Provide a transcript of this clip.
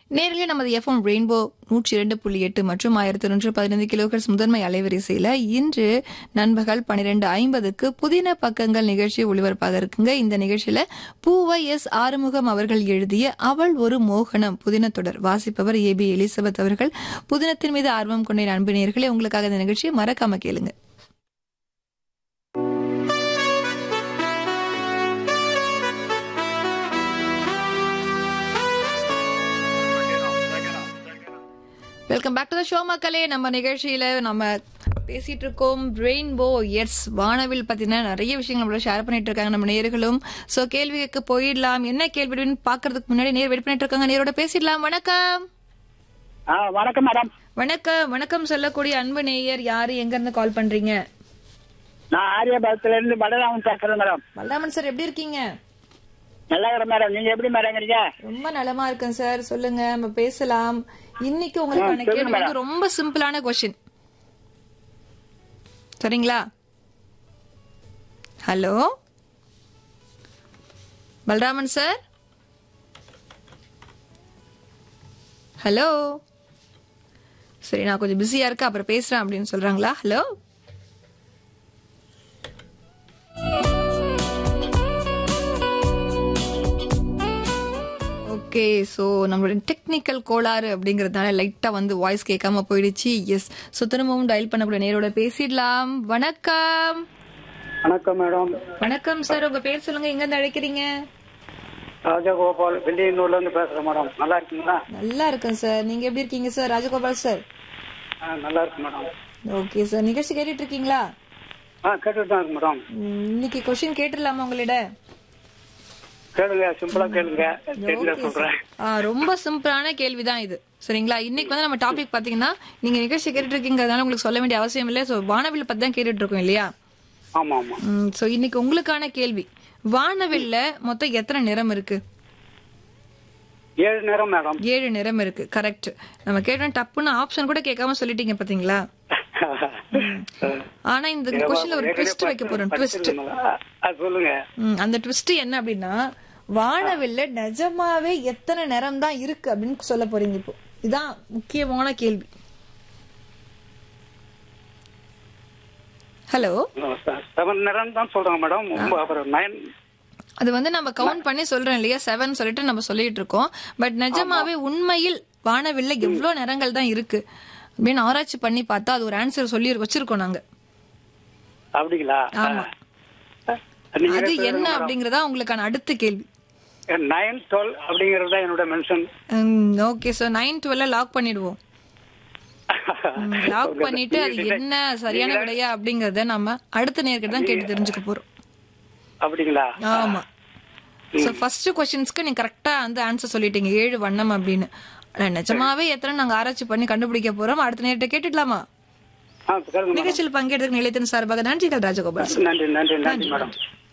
நேரிலே நமது FM rainbow நூற்றி இரண்டு புள்ளி எட்டு மற்றும் ஆயிரத்தி நூற்று பதினைந்து கிலோஹெர்ட்ஸ் முதன்மை அலைவரிசையில இன்று நண்பகல் பன்னிரெண்டு ஐம்பதுக்கு புதின பக்கங்கள் நிகழ்ச்சி ஒளிபரப்பாக இருக்குங்க இந்த நிகழ்ச்சியில பூவை எஸ் ஆறுமுகம் அவர்கள் எழுதிய அவள் ஒரு மோகனம் புதின தொடர் வாசிப்பவர் ஏ பி எலிசபெத் அவர்கள் புதினத்தின் மீது ஆர்வம் கொண்ட அன்பு நேயர்களே உங்களுக்காக இந்த நிகழ்ச்சியை மறக்காம கேளுங்க welcome back to the show மக்களே நம்ம நிகழ்ச்சியில நம்ம பேசிட்டு இருக்கோம் ரெயின்போ எஸ் வானவில் பத்தின நிறைய விஷயங்கள் நம்மள ஷேர் பண்ணிட்டு இருக்காங்க நம்ம நேர்களும் சோ கேள்விக்கு போயிடலாம் என்ன கேள்வி பாக்குறதுக்கு முன்னாடி நேர் வெயிட் பண்ணிட்டு இருக்காங்க நேரோட பேசிடலாம் வணக்கம் ஆ வணக்கம் மேடம் வணக்கம் வணக்கம் சொல்லக்கூடிய அன்பு நேயர் யாரு எங்க இருந்து கால் பண்றீங்க நான் ஆரியபாளத்துல இருந்து பலராமன் பேசுறேன் மேடம் வல்லாமன் சார் எப்படி இருக்கீங்க நல்லா இருக்கிறேன் மேடம் நீங்க எப்படி மேடம் இருக்கீங்க ரொம்ப நலமா இருக்கேன் சார் சொல்லுங்க நம்ம பேசலாம் இன்னைக்கு உங்களுக்கான கேள்வி வந்து ரொம்ப சிம்பிளான கொஸ்டின் சரிங்களா ஹலோ பல்ராமன் சார் ஹலோ சரி நான் கொஞ்சம் பிஸியா இருக்கேன் அப்புறம் பேசுறேன் அப்படின்னு சொல்றாங்களா ஹலோ ஓகே ஸோ நம்மளோட டெக்னிக்கல் கோளாறு அப்படிங்கறதுனால லைட்டா வந்து வாய்ஸ் கேட்காம போயிடுச்சு எஸ் ஸோ திரும்பவும் டயல் பண்ணக்கூடிய நேரோட பேசிடலாம் வணக்கம் வணக்கம் மேடம் வணக்கம் சார் உங்க பேர் சொல்லுங்க எங்க இருந்து அழைக்கிறீங்க ராஜகோபால் வெள்ளியனூர்ல இருந்து பேசுறேன் மேடம் நல்லா இருக்கீங்களா நல்லா இருக்கேன் சார் நீங்க எப்படி இருக்கீங்க சார் ராஜகோபால் சார் ஆ, நல்லா இருக்கு மேடம் ஓகே சார் நிகழ்ச்சி கேட்டுட்டு இருக்கீங்களா ஆ கேட்டுட்டு தான் இருக்கு மேடம் ம், இன்னைக்கு கொஸ்டின் கேட்டுடலாமா உங்களிட கேளுங்க சிம்பிளா கேளுங்க தெரிஞ்ச சொல்றேன் ஆ, ரொம்ப சிம்பிளான கேள்விதான் இது சரிங்களா இன்னைக்கு வந்து நம்ம டாபிக் பாத்தீங்கன்னா நீங்க நிகழ்ச்சி கேட்டுட்டு இருக்கீங்கிறதுனால உங்களுக்கு சொல்ல வேண்டிய அவசியம் இல்லை ஸோ வானவில் பத்தி தான் கேட்டுட்டு இருக்கோம் இல்லையா ஆமா ஆமா ஸோ இன்னைக்கு உங்களுக்கான கேள்வி வானவில்ல மொத்தம் எத்தனை நிறம் இருக்கு ஏழு நேரம் மேடம் ஏழு நிறம் இருக்கு கரெக்ட் நம்ம கேட்டோம் டப்புன்னு ஆப்ஷன் கூட கேட்காம சொல்லிட்டீங்க பாத்தீங்களா ஆனா இந்த கொஸ்டின்ல ஒரு ட்விஸ்ட் வைக்க போறோம் ட்விஸ்ட் அது சொல்லுங்க அந்த ட்விஸ்ட் என்ன அப்படின்னா வானவில்ல நிஜமாவே எத்தனை நிறம் தான் இருக்கு அப்படின்னு சொல்ல போறீங்க இப்போ இதான் முக்கியமான கேள்வி ஹலோ செவன் நேரம் தான் சொல்றாங்க மேடம் ரொம்ப அப்புறம் நைன் அது வந்து நம்ம கவுண்ட் பண்ணி சொல்றோம் இல்லையா செவன் சொல்லிட்டு நம்ம சொல்லிட்டு இருக்கோம் பட் நிஜமாவே உண்மையில் வானவில்ல எவ்வளவு நிறங்கள் தான் இருக்கு அப்படின்னு ஆராய்ச்சி பண்ணி பார்த்தா அது ஒரு ஆன்சர் சொல்லி வச்சிருக்கோம் நாங்க அப்படிங்களா ஆமா. நீங்க அது என்ன அப்படிங்கறதா உங்களுக்கான அடுத்த கேள்வி நைன் டுவெல் அப்படிங்கறது தான் என்னோட மென்ஷன் ஓகே சார் நைன் டுவெல்ல லாக் பண்ணிடுவோம் லாக் பண்ணிட்டு அது என்ன சரியான விடையா அப்படிங்கறத நம்ம அடுத்த நேர்கிட்ட தான் கேட்டு தெரிஞ்சுக்க போறோம் அப்படிங்களா ஆமா சோ ஃபர்ஸ்ட் கொஸ்டின்ஸ்க்கு நீங்க கரெக்டா அந்த ஆன்சர் சொல்லிட்டீங்க ஏழு வண்ணம் அப்படின்னு ஆனா நிஜமாவே எத்தனை நாங்க ஆராய்ச்சி பண்ணி கண்டுபிடிக்க போறோம் அடுத்த நேரத்தை கேட்டுடலாமா ஆ கேளுங்க மேடம் நிகழ்ச்சியில் பங்கேற்றதுக்கு நிலையத்தின் சார்பாக நன்றிகள் ராஜகோபால் நன்றி நன்றி நன்றி மேடம்